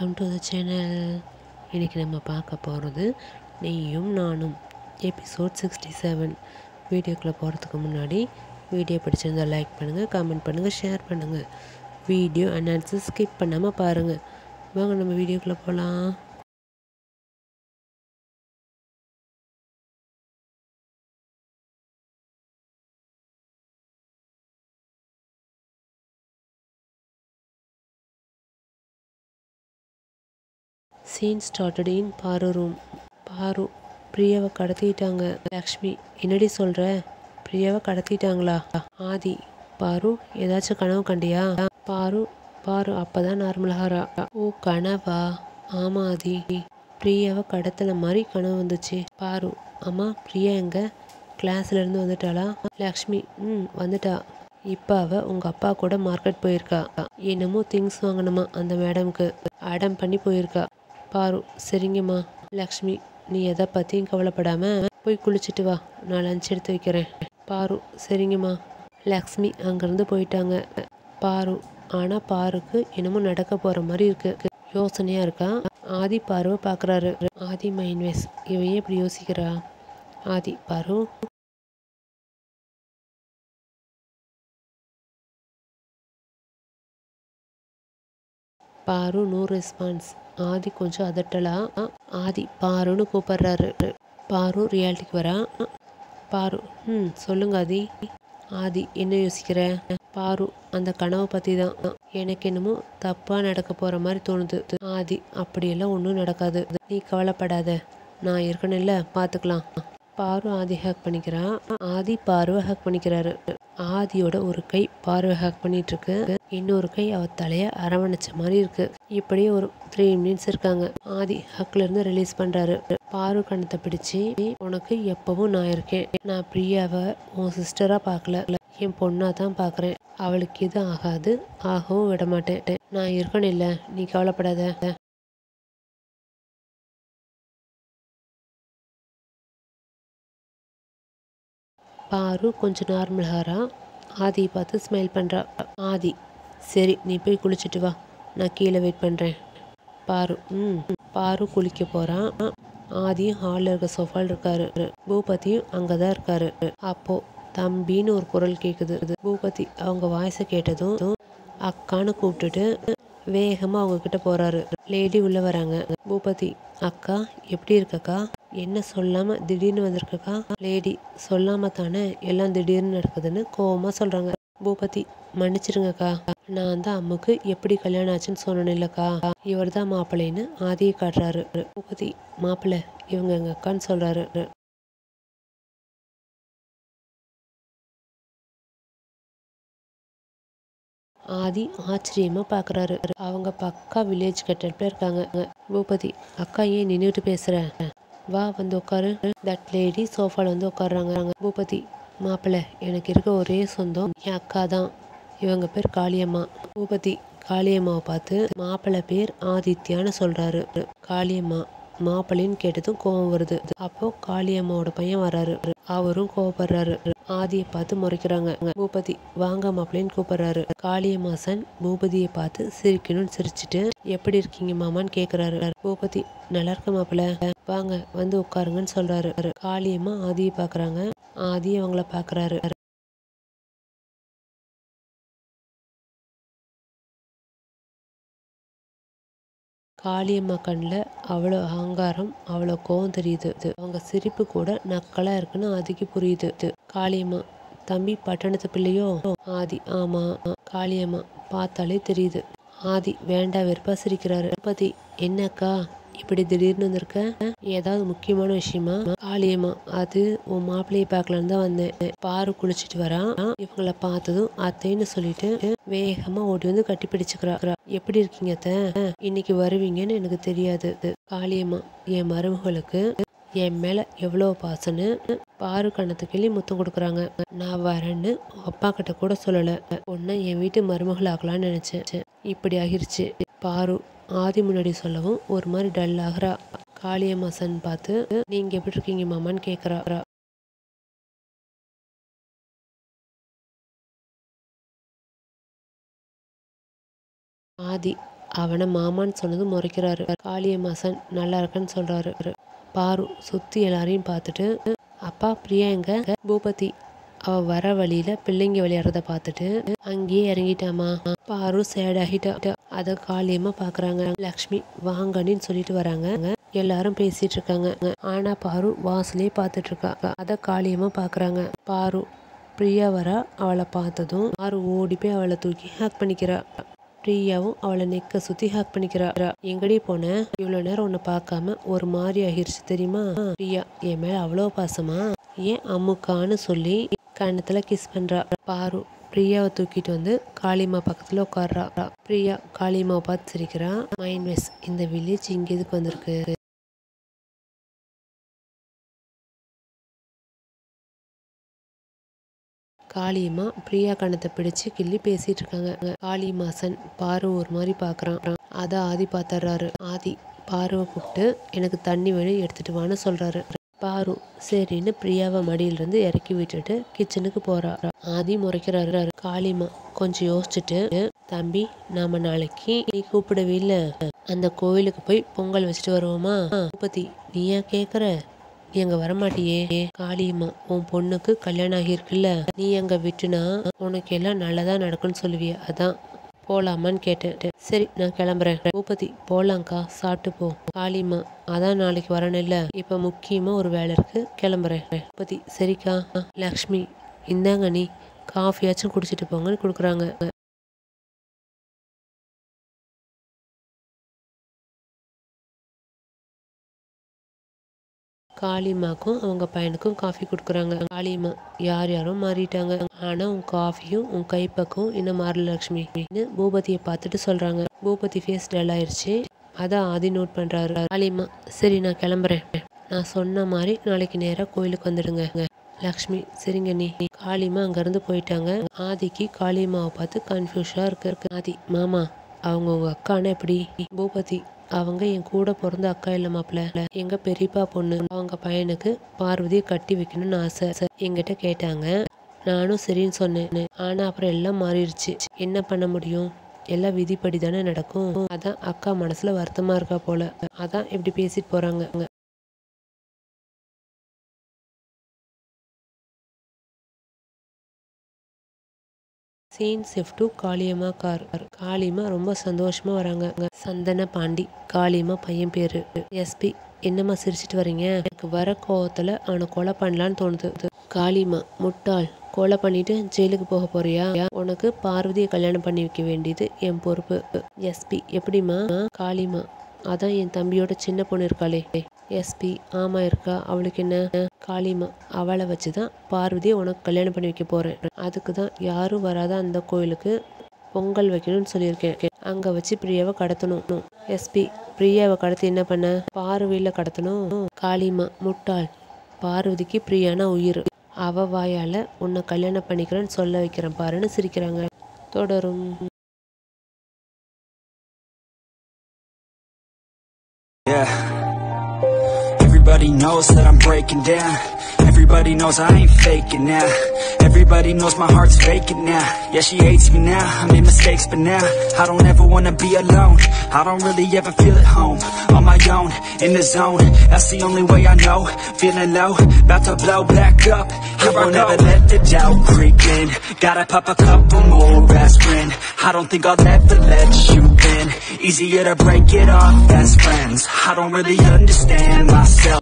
Welcome to the channel இன்றைக்கி நம்ம பார்க்க போகிறது நீயும் நானும் எபிசோட் சிக்ஸ்டி செவன் வீடியோக்குள்ளே போகிறதுக்கு முன்னாடி வீடியோ பிடிச்சிருந்தா லைக் பண்ணுங்கள் கமெண்ட் பண்ணுங்கள் ஷேர் பண்ணுங்கள் வீடியோ அனாலிசிஸ் ஸ்கிப் பண்ணாமல் பாருங்கள் வாங்க நம்ம வீடியோக்குள்ளே போகலாம் சீன் ஸ்டார்டட் இன் பாரு ரூம் பாரு பிரியாவை கடத்திட்டாங்க லக்ஷ்மி என்னடி சொல்கிற பிரியாவை கடத்திட்டாங்களா ஆதி பாரு ஏதாச்சும் கனவு கண்டியா பாரு பாரு அப்பதான் நார்மலாகிறா ஓ கனவா ஆமா ஆதி பிரியாவை கடத்தல மாதிரி கனவு வந்துச்சு பாரு அம்மா பிரியா எங்க கிளாஸ்ல இருந்து வந்துட்டாளா லக்ஷ்மி ம் வந்துட்டா இப்போ அவ உங்க அப்பா கூட மார்க்கெட் போயிருக்கா என்னமோ திங்ஸ் வாங்கணுமா அந்த மேடம்க்கு அடம் பண்ணி போயிருக்கா பாரு சரிங்கம்மா லக்ஷ்மி நீ எதை பற்றியும் கவலைப்படாம போய் குளிச்சுட்டு வா நான் லஞ்ச் எடுத்து வைக்கிறேன் பாரு சரிங்கம்மா லக்ஷ்மி அங்கேருந்து போயிட்டாங்க பாரு ஆனால் பாருக்கு என்னமோ நடக்க போகிற மாதிரி இருக்கு யோசனையாக இருக்கா ஆதி பாருவை பார்க்குறாரு ஆதி மைன்வேஸ் இவன் ஏன் இப்படி யோசிக்கிறா ஆதி பாரு பாரு நோ ரெஸ்பான்ஸ் ஆதி கொஞ்சம் அதட்டலா ஆதி பாருன்னு கூப்பிடுறாரு பாரு ரியாலிட்டிக்கு வரா பாரு ம் சொல்லுங்க ஆதி ஆதி என்ன யோசிக்கிற பாரு அந்த கனவை பற்றி தான் எனக்கு என்னமோ தப்பாக நடக்க போகிற மாதிரி தோணுது ஆதி அப்படியெல்லாம் ஒன்றும் நடக்காது நீ கவலைப்படாத நான் இருக்கணும்ல பார்த்துக்கலாம் பாரு ஆதி ஹேக் பண்ணிக்கிறா ஆதி பார்வை ஹேக் பண்ணிக்கிறாரு ஆதியோட ஒரு கை பார்வை ஹேக் பண்ணிட்டு இருக்கு இன்னொரு கை அவ தலைய அரவணைச்ச மாதிரி இருக்கு இப்படியே ஒரு த்ரீ மினிட்ஸ் இருக்காங்க ஆதி ஹக்ல இருந்து ரிலீஸ் பண்றாரு பாரு கணத்தை பிடிச்சு உனக்கு எப்பவும் நான் இருக்கேன் நான் பிரியாவை உன் சிஸ்டரா பார்க்கல என் பொண்ணா தான் பார்க்குறேன் அவளுக்கு எதுவும் ஆகாது ஆகவும் விட மாட்டேன் நான் இருக்கணும் இல்லை நீ கவலைப்படாத பாரு கொஞ்சம் நார்மல் ஆகிறா ஆதி பார்த்து ஸ்மைல் பண்ணுறா ஆதி சரி நீ போய் குளிச்சுட்டு வா நான் கீழே வெயிட் பண்ணுறேன் பாரு ம் பாரு குளிக்க போகிறான் ஆதியும் ஹாலில் இருக்க சோஃபால் இருக்காரு பூபதியும் அங்கே தான் இருக்காரு அப்போ தம்பின்னு ஒரு குரல் கேட்குது பூபதி அவங்க வாய்ஸை கேட்டதும் அக்கான்னு கூப்பிட்டுட்டு வேகமாக அவங்க கிட்ட போறாரு லேடி உள்ள வராங்க பூபதி அக்கா எப்படி இருக்கக்கா என்ன சொல்லாம திடீர்னு வந்திருக்கக்கா லேடி சொல்லாம தானே எல்லாம் திடீர்னு நடக்குதுன்னு கோவமா சொல்றாங்க பூபதி மன்னிச்சிருங்கக்கா நான் தான் அம்முக்கு எப்படி கல்யாணம் ஆச்சுன்னு சொன்னேன் இல்லக்கா இவர் தான் மாப்பிள்ளைன்னு ஆதியை காட்டுறாரு பூபதி மாப்பிள்ளை இவங்க எங்க அக்கான்னு சொல்றாரு ஆதி ஆச்சரியமா பாக்குறாரு அவங்க பக்கா வில்லேஜ் கெட்டப்ல இருக்காங்க பூபதி அக்கா ஏன் நின்றுட்டு பேசுற வா வந்து உட்காரு தட் லேடி சோஃபால வந்து உட்காடுறாங்க பூபதி மாப்பிள்ள எனக்கு இருக்க ஒரே சொந்தம் என் அக்கா தான் இவங்க பேர் காளியம்மா பூபதி காளியம்மாவை பார்த்து மாப்பிள்ளை பேர் ஆதித்யான்னு சொல்றாரு காளியம்மா மாப்பிள்ளைன்னு கேட்டதும் கோவம் வருது அப்போ காளியம்மாவோட பையன் வராரு அவரும் கோவப்படுறாரு ஆதியை பார்த்து முறைக்கிறாங்க பூபதி வாங்க மாப்பிள்ளைன்னு கூப்பிடுறாரு காளியம்மாசன் பூபதியை பார்த்து சிரிக்கணும்னு சிரிச்சிட்டு எப்படி இருக்கீங்க மாமான்னு கேக்குறாரு பூபதி நல்லா இருக்க மாப்பிள்ள வாங்க வந்து உட்காருங்கன்னு சொல்றாரு காளியம்மா ஆதியை பாக்குறாங்க ஆதி அவங்கள பாக்குறாரு காளியம்மா கண்ணில் அவ்வளோ அகங்காரம் அவ்வளோ கோவம் தெரியுது அவங்க சிரிப்பு கூட நக்கலா இருக்குன்னு ஆதிக்கு புரியுது காளியம்மா தம்பி பட்டணத்து பிள்ளையோ ஆதி ஆமா காளியம்மா பார்த்தாலே தெரியுது ஆதி வேண்டா வெறுப்பா சிரிக்கிறாரு பதி என்னக்கா இப்படி திடீர்னு வந்திருக்க ஏதாவது முக்கியமான விஷயமா காளியம்மா அது உன் மாப்பிள்ளையை பார்க்கலான்னு தான் வந்தேன் பாரு குளிச்சுட்டு வரான் இவங்கள பார்த்ததும் அத்தைன்னு சொல்லிட்டு வேகமா ஓடி வந்து கட்டி பிடிச்சுக்கிறா எப்படி இருக்கீங்க அத்தை இன்னைக்கு வருவீங்கன்னு எனக்கு தெரியாது காளியம்மா என் மருமகளுக்கு என் மேல எவ்வளோ பாசன்னு பாரு கணத்து கிளி முத்தம் கொடுக்குறாங்க நான் வரேன்னு அப்பா கிட்ட கூட சொல்லல உன்னை என் வீட்டு மருமகள் ஆக்கலாம்னு நினைச்சேன் இப்படி ஆகிருச்சு பாரு ஆதி முன்னாடி சொல்லவும் ஒரு மாதிரி டல் ஆகுறா காளியம்மா சன் பார்த்து நீங்க எப்படி இருக்கீங்க மாமான்னு கேக்குறா ஆதி அவனை மாமான்னு சொன்னது முறைக்கிறாரு காளியம்மாசன் நல்லா இருக்கன்னு சொல்றாரு பாரு சுத்தி எல்லாரையும் பார்த்துட்டு அப்பா பிரியா எங்க பூபதி அவ வர வழியில பிள்ளைங்க விளையாடுறத பார்த்துட்டு அங்கேயே இறங்கிட்டாமா பாரு சேட் ஆகிட்டா அத காளியம்மா பாக்குறாங்க லக்ஷ்மி வாங்கன்னு சொல்லிட்டு வராங்க எல்லாரும் பேசிட்டு இருக்காங்க ஆனா பாரு வாசலே பார்த்துட்டு இருக்கா அத காளியம்மா பாக்குறாங்க பாரு பிரியா வர அவளை பார்த்ததும் பாரு ஓடி போய் அவளை தூக்கி ஹேக் பண்ணிக்கிறா பிரியாவும் அவளை நெக்க சுத்தி ஹேக் பண்ணிக்கிறா எங்கடி போன இவ்வளவு நேரம் உன்னை பார்க்காம ஒரு மாதிரி ஆகிருச்சு தெரியுமா பிரியா என் மேல அவ்வளோ பாசமா ஏன் அம்முக்கான்னு சொல்லி கன்னத்துல கிஸ் பண்றா பாரு பிரியாவை தூக்கிட்டு வந்து காளிமா பக்கத்துல உட்கார்றா பிரியா காளிமாவை பார்த்து சிரிக்கிறா மைண்ட் வெஸ் இந்த வில்லேஜ் இங்க எதுக்கு வந்திருக்கு காளியம்மா பிரியா கணத்தை பிடிச்சு கிள்ளி பேசிட்டு இருக்காங்க காளிமாசன் பாரு ஒரு மாதிரி பாக்குறான் அத ஆதி பாத்துறாரு ஆதி பாருவை கூப்பிட்டு எனக்கு தண்ணி வேணும் எடுத்துட்டு வான்னு சொல்றாரு பாரு சரின்னு பிரியாவை மடியிலிருந்து இறக்கி விட்டுட்டு கிச்சனுக்கு போறா ஆதி முறைக்கிறாரு காளிமா கொஞ்சம் யோசிச்சுட்டு தம்பி நாம நாளைக்கு நீ கூப்பிடவே இல்ல அந்த கோவிலுக்கு போய் பொங்கல் வச்சுட்டு வருவோமா பூபதி நீ ஏன் கேக்குற நீ அங்க வரமாட்டியே காளியம்மா உன் பொண்ணுக்கு கல்யாணம் ஆகியிருக்குல்ல நீ அங்க விட்டுனா உனக்கு எல்லாம் நல்லதா நடக்கும்னு சொல்லுவிய அதான் போலாமான்னு கேட்டேன் சரி நான் கிளம்புறேன் பூபதி போலாங்க்கா சாப்பிட்டு போ காளியம்மா அதான் நாளைக்கு வரணும்ல இப்ப முக்கியமா ஒரு வேலை இருக்கு கிளம்புறேன் பூபதி சரிக்கா லக்ஷ்மி இந்தாங்க நீ காஃபியாச்சும் குடிச்சிட்டு போங்கன்னு கொடுக்குறாங்க காளிமாக்கும் அவங்க பையனுக்கும் காஃபி கொடுக்குறாங்க காளிமா யார் யாரும் மாறிட்டாங்க ஆனா உன் காஃபியும் உன் கைப்பக்கும் இன்னும் மாறல லக்ஷ்மி பூபதியை பார்த்துட்டு சொல்றாங்க பூபதி ஃபேஸ் டல் ஆயிருச்சு அதான் ஆதி நோட் பண்றாரு காளிமா சரி நான் கிளம்புறேன் நான் சொன்ன மாதிரி நாளைக்கு நேரா கோயிலுக்கு வந்துடுங்க லக்ஷ்மி சரிங்க நீ காளிமா அங்கிருந்து போயிட்டாங்க ஆதிக்கு காளிமாவை பார்த்து கன்ஃபியூஷா இருக்கு ஆதி மாமா அவங்க உங்க அக்கானா எப்படி பூபதி அவங்க என் கூட பிறந்த அக்கா இல்ல மாப்பிள்ள எங்க பெரியப்பா பொண்ணு அவங்க பையனுக்கு பார்வதியை கட்டி வைக்கணும்னு ஆசை என்கிட்ட கேட்டாங்க நானும் சரின்னு சொன்னேன் ஆனா அப்புறம் எல்லாம் மாறிடுச்சு என்ன பண்ண முடியும் எல்லாம் விதிப்படி தானே நடக்கும் அதான் அக்கா மனசுல வருத்தமா இருக்கா போல அதான் இப்படி பேசிட்டு போறாங்க scene shift to Kaliyamma car Kaliyamma ரொம்ப சந்தோஷமா வராங்க சந்தன பாண்டி காளியம்மா பையன் பேரு எஸ்பி என்னம்மா சிரிச்சிட்டு வரீங்க எனக்கு வர கோவத்துல அவனை கொலை பண்ணலான்னு தோணுது காளியம்மா முட்டாள் கொலை பண்ணிட்டு ஜெயிலுக்கு போக போறியா உனக்கு பார்வதியை கல்யாணம் பண்ணி வைக்க வேண்டியது என் பொறுப்பு எஸ்பி எப்படிம்மா காளியம்மா அதான் என் தம்பியோட சின்ன பொண்ணு இருக்காளே எஸ்பி ஆமா இருக்கா அவளுக்கு என்ன காளிமா அவளை வச்சுதான் பார்வதியை உனக்கு கல்யாணம் பண்ணி வைக்க போறேன் அதுக்கு தான் யாரும் வராத அந்த கோயிலுக்கு பொங்கல் வைக்கணும்னு சொல்லியிருக்கேன் அங்க வச்சு பிரியாவை கடத்தணும் எஸ்பி பிரியாவை கடத்தி என்ன பண்ண பார்வையில கடத்தணும் காளிமா முட்டாள் பார்வதிக்கு பிரியானா உயிர் அவ வாயால உன்னை கல்யாணம் பண்ணிக்கிறேன்னு சொல்ல வைக்கிறேன் பாருன்னு சிரிக்கிறாங்க தொடரும் Yeah. Everybody knows that I'm breaking down. Everybody knows I ain't faking now. Everybody knows my heart's vacant now. Yeah, she hates me now. I made mistakes, but now I don't ever wanna be alone. I don't really ever feel at home. On my own, in the zone. That's the only way I know. Feeling low, about to blow back up. I won't ever let the doubt creep in. Gotta pop a couple more aspirin. I don't think I'll ever let you in. Easier to break it off best friends. I don't really understand myself.